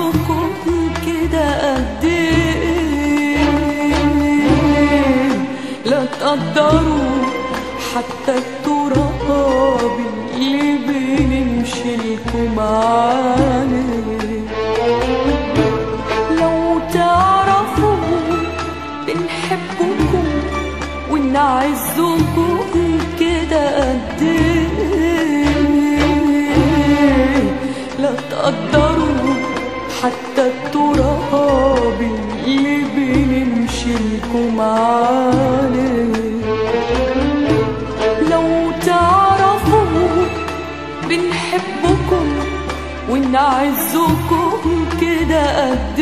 عزكم كده قد ايه لا تقدروا حتى التراب اللي بنمشي لكم عليه لو تعرفوا بنحبكم ونعزكم كده قد ايه لا تقدروا حتى التراب اللي بنمشي لكم عليه لو تعرفوا بنحبكم ونعزكم كده قد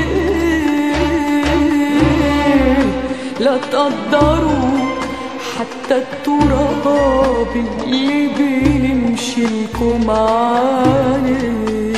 ايه لا تقدروا حتى التراب اللي بنمشي لكم عليه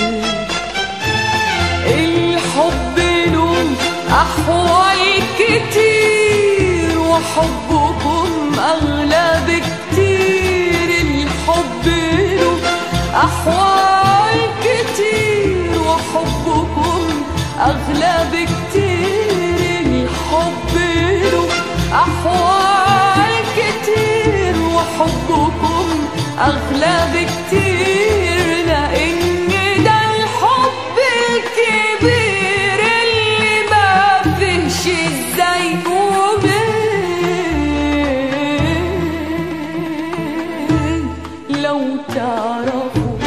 الحب له أحوال كتير وحبكم أغلى بكتير الحب له أحوال كتير وحبكم أغلى بكتير الحب له أحوال كتير وحبكم أغلى بكتير لأن ده الحب الكبير اللي ما فيش ازاي ومين لو تعرفوا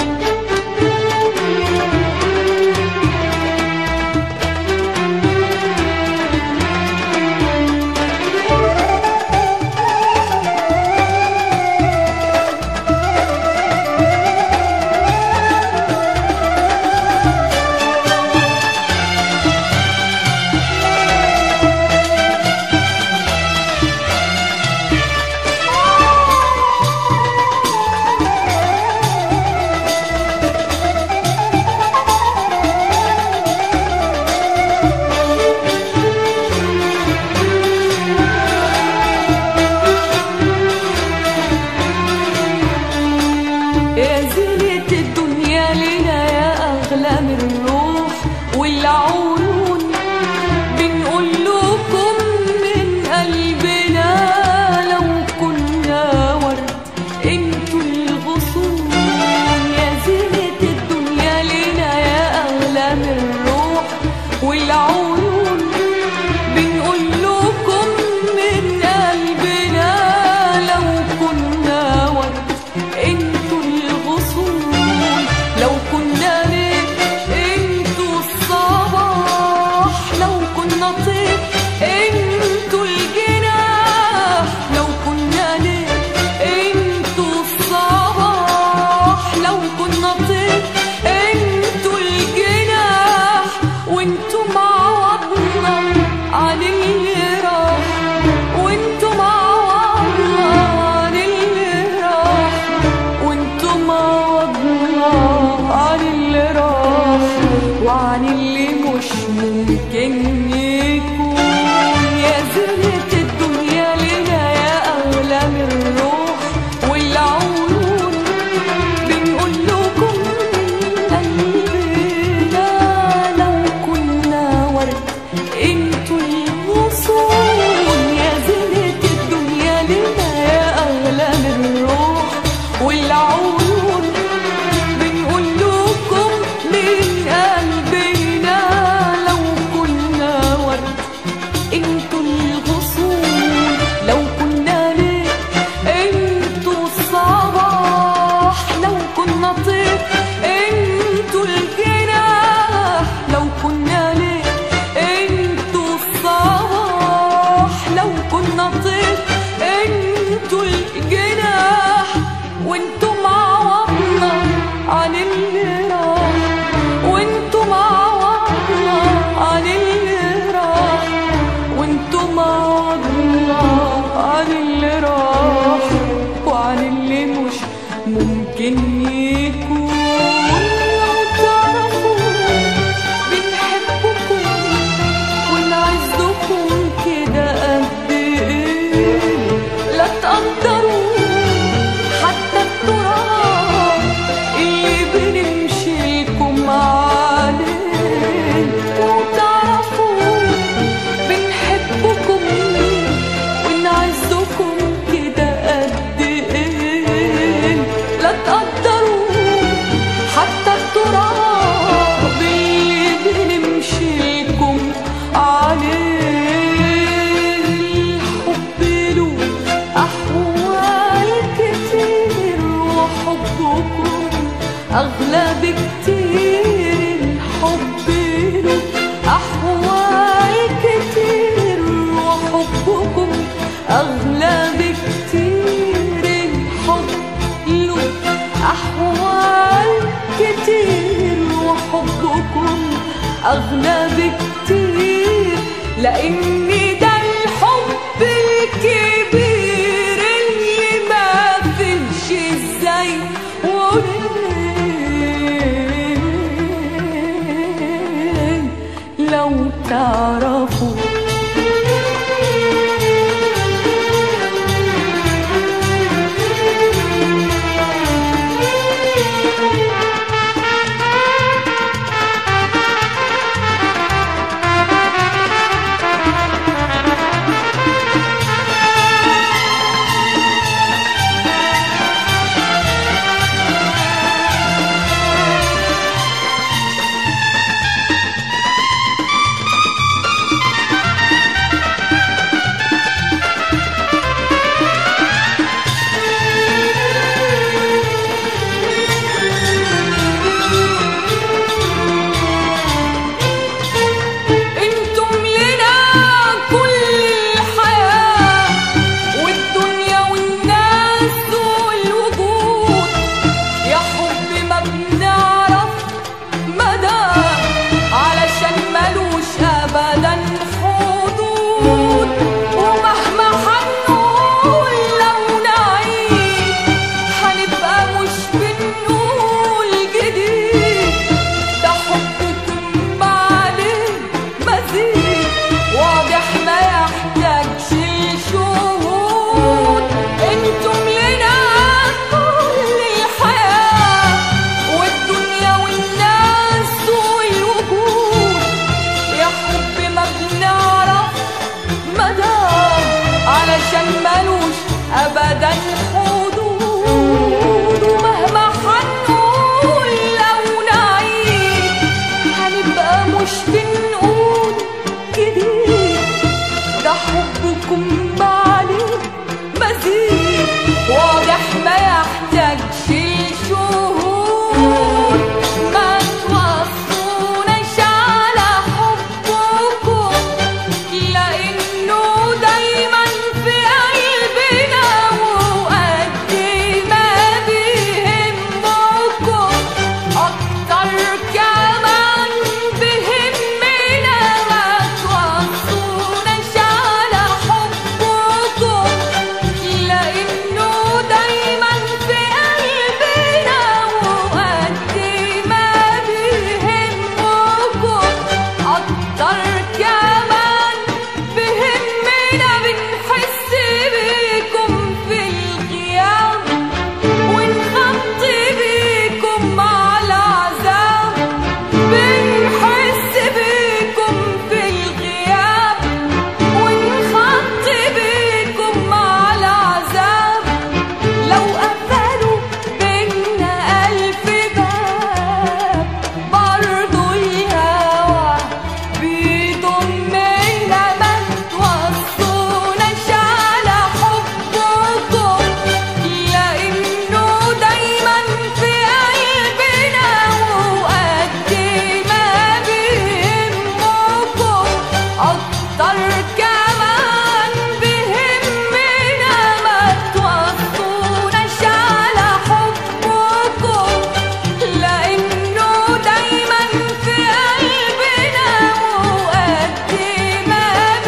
يا زينة الدنيا لنا يا أغلى من الروح والعيون بنقول لكم من قلبنا لو كنا ورد انتوا الغصون يا زينة الدنيا لنا يا أغلى من الروح والعيون بنقول لكم من قلبنا لو كنا ورد انتوا الغصون لو كنا ليه انتوا الصباح لو كنا طير انتوا الجناح لو كنا ليه انتوا الصباح لو كنا طير انتوا الجناح وانتوا معوضنا عن اللي راح وانتوا معوضنا عن اللي راح وانتوا معوضنا عن اللي راح وعن اللي مش ممكن يكون يا زينة الدنيا لنا يا أغلى من الروح والعيون بنقول لكم قلبنا لو كنا ورد انتوا الغصون يا زينة الدنيا لنا يا أغلى من الروح والعيون بنقول لكم من قلبنا لو كنا بكتير لأن ده الحب الكبير اللي ما فيش ازاي وليه لو تعرفوا انتم لنا كل الحياة والدنيا والناس والوجود يا حب ما بنعرف مدى علشان ملوش ابدا حدود ومهما هنقول لو نعيد هنبقى مش بنقول جديد ده حبكم معلم مزيد واضح ما يحتاجش لشهود انتم لنا كل الحياة والدنيا والناس والوجود يا حب ما بنعرف مدى علشان ملوش ابدا حدود ومهما هنقول لو نعيد هنبقى مش بنقول جديد ده حبكم معلم مزيد واضح ما يحتاجش لشهود ما توصوناش على حبكم لانه دايما في قلبنا وقد ما بيهمكم اكتر كمان بيهمنا ما توصوناش على حبكم لانه دايما في قلبنا وقد ما بيهمكم اكتر كمان بهمنا بنحس بيكم في الغياب ونخط بيكم مع العذاب بنحس بيكم في الغياب ونخط بيكم مع العذاب لو قفلوا بينا ألف باب برضو الهوى بيضمنا ما توصوناش على حبكم لأنه دايما في قلبنا وقد ما بيهمكم أكتر كمان بيهمنا ما توصوناش على حبكم لأنه دايما في قلبنا وقد ما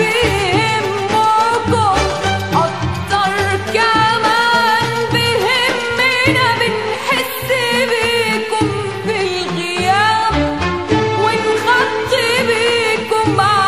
بيهمكم أكتر كمان بيهمنا بنحس بيكم في الغياب ونخط بيكم مع